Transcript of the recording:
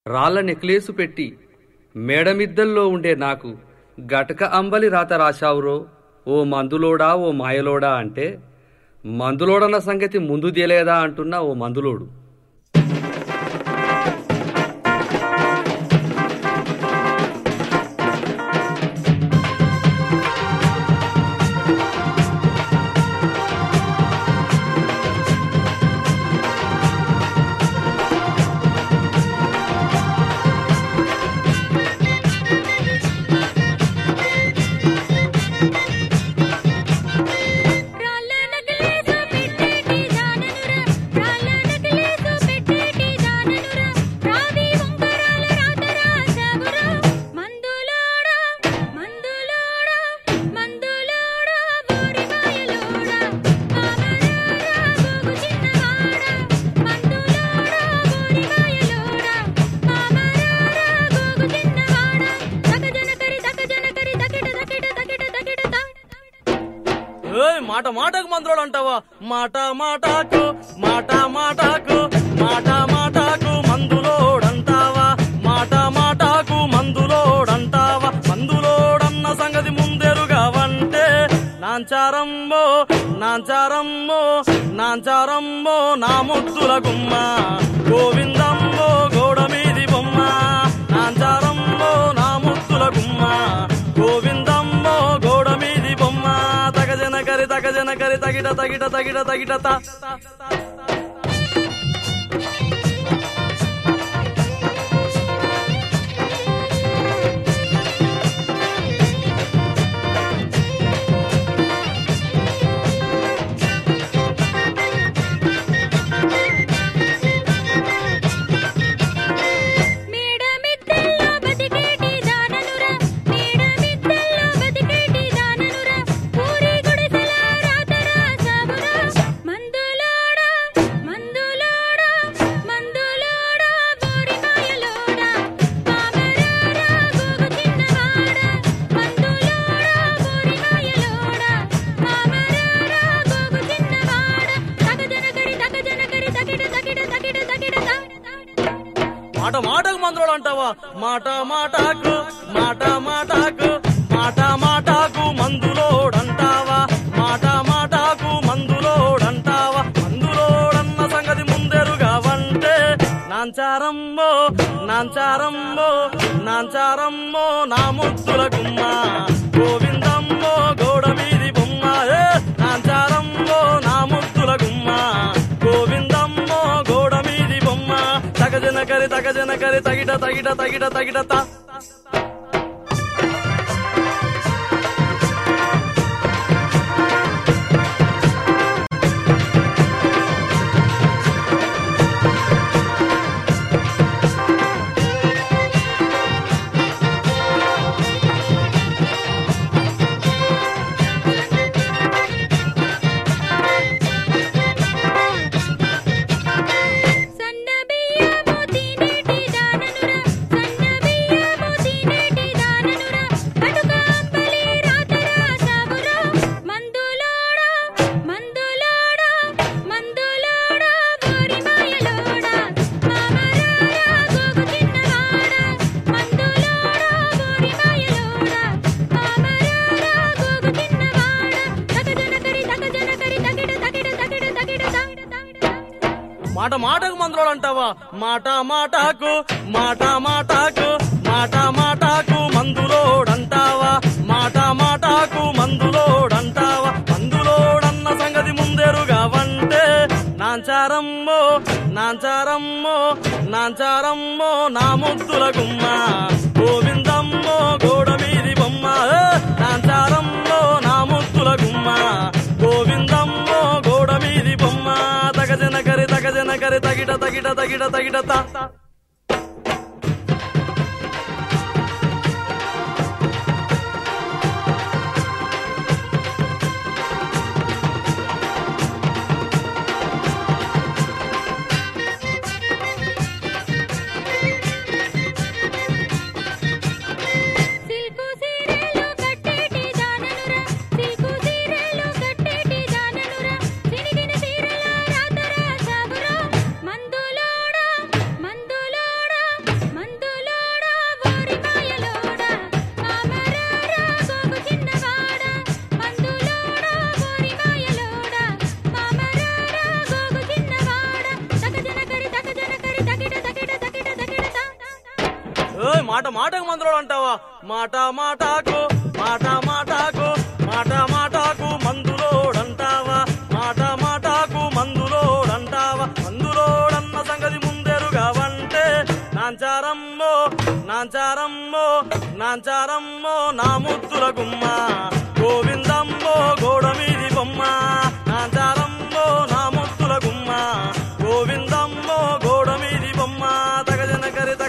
రాళ్ల నెక్లేసు పెట్టి మేడమిద్దల్లో ఉండే నాకు గటక అంబలి రాత రాశావురో ఓ మందులోడా ఓ మాయలోడా అంటే మందులోడన్న సంగతి ముందు తెలియదా అంటున్నా ఓ మందులోడు రాళ్ళ నగలేసు పెట్టేటి దాననురా రాళ్ళ నగలేసు పెట్టేటి దాననురా రావి ఉంగరాల రాత రాసావురా మందులోడా మందులోడా మందులోడా బోరి మాయలోడా మామరారా గోగు చిన్నవాడా మందులోడా బోరి మాయలోడా మామరారా గోగు చిన్నవాడా దగజనకరి దగజనకరి దకిట దకిట దకిట దకిట దా ఏయ్ మాట మాటకు మంత్రులు అంటావా మాట మాటకు మాట మాటకు మాట మాటకు మందులోడంటావా మాట మాటకు మందులోడంటావా మందులోడన్న సంగతి ముందెరుగా వంటే నాంచారమ్మో నాంచారమ్మో నాంచారమ్మో నా ముద్దుల గుమ్మ గోవిందమ్మో గోడ మీది బొమ్మ నాంచారమ్మో నా ముద్దుల గుమ్మ గోవిందమ్మో గోడ మీది బొమ్మ తగజన కరి తగజన కరి తగిట తగిట తగిట తగిట త మేడమిద్దెల్లో బతికేటి దాననురా మేడమిద్దెల్లో బతికేటి దాననురా పూరి గుడిసెల రాత రాసావురా మందులోడా మందులోడా మందులోడా బోరి మాయలోడా మామరారా గోగు చిన్నవాడా మందులోడా బోరి మాయలోడా మామరారా గోగు చిన్నవాడా తగజనకరి తగజనకరి తగిట తగిట తగిట తగిట దా మాట మాటకు మంత్రులు అంటావా మాట మాటకు మాట మాటకు మాట మాటకు మందులోడంటావా మాట మాటకు మందులోడంటావా మందులోడన్న సంగతి ముందెరుగా వంటే నాంచారమ్మో నాంచారమ్మో నాంచారమ్మో నా ముద్దుల గుమ్మ గోవిందమ్మో గోడ మీది బొమ్మ ఏ నాంచారమ్మో నా ముద్దుల గుమ్మ గోవిందమ్మో గోడ మీది బొమ్మ తగజన కరి తగజన కరి తగిట తగిట తగిట తగిట త సన్న బియ్యము తినేటి దాననురా సన్న బియ్యము తినేటి దాననురా కటుక అంబలి రాత రాసావురా మందులోడా మందులోడా మందులోడా బోరి మాయలోడా మామరారా గోగు చిన్నవాడా మందులోడా బోరి మాయలోడా మామరారా గోగు చిన్నవాడా తగజనకరి తగజనకరి తగిట తగిట తగిట తగిట దా మాట మాటకు మంత్రులు అంటావా మాట మాటకు మాట మాటకు మాట మాటకు మందులోడంటావా మాట మాటకు మందులోడంటావా మందులోడన్న సంగతి ముందెరుగా వంటే నాంచారమ్మో నాంచారమ్మో నాంచారమ్మో నా ముద్దుల గుమ్మ గోవిందమ్మో గోడ మీది బొమ్మ ఏ, నాంచారమ్మో నా ముద్దుల గుమ్మ గోవిందమ్మో గోడ మీది బొమ్మ తగజన కరి తగజన కరి తగిట తగిట తగిట తగిట త సిల్కు సీరెలు కట్టేటి దాననురా సిల్కు సీరెలు కట్టేటి దాననురా సినిగిన సీరెల రాత రాసావురా మందులోడా మందు మాట మాటకు మందులోడు అంటావా మాట మాటకు మాట మాటకు మాట మాటకు మందులోడంటావా మాట మాటకు మందులోడంటావా మందులోడన్న సంగతి ముందెరుగావంటే నాంచారమ్మో నాంచారమ్మో నాంచారమ్మో నా ముద్దుల గుమ్మ గోవిందమ్మో గోడ మీది బొమ్మ నాంచారమ్మో నా ముద్దుల గుమ్మ గోవిందమ్మో గోడ మీది బొమ్మ తగజన కరిత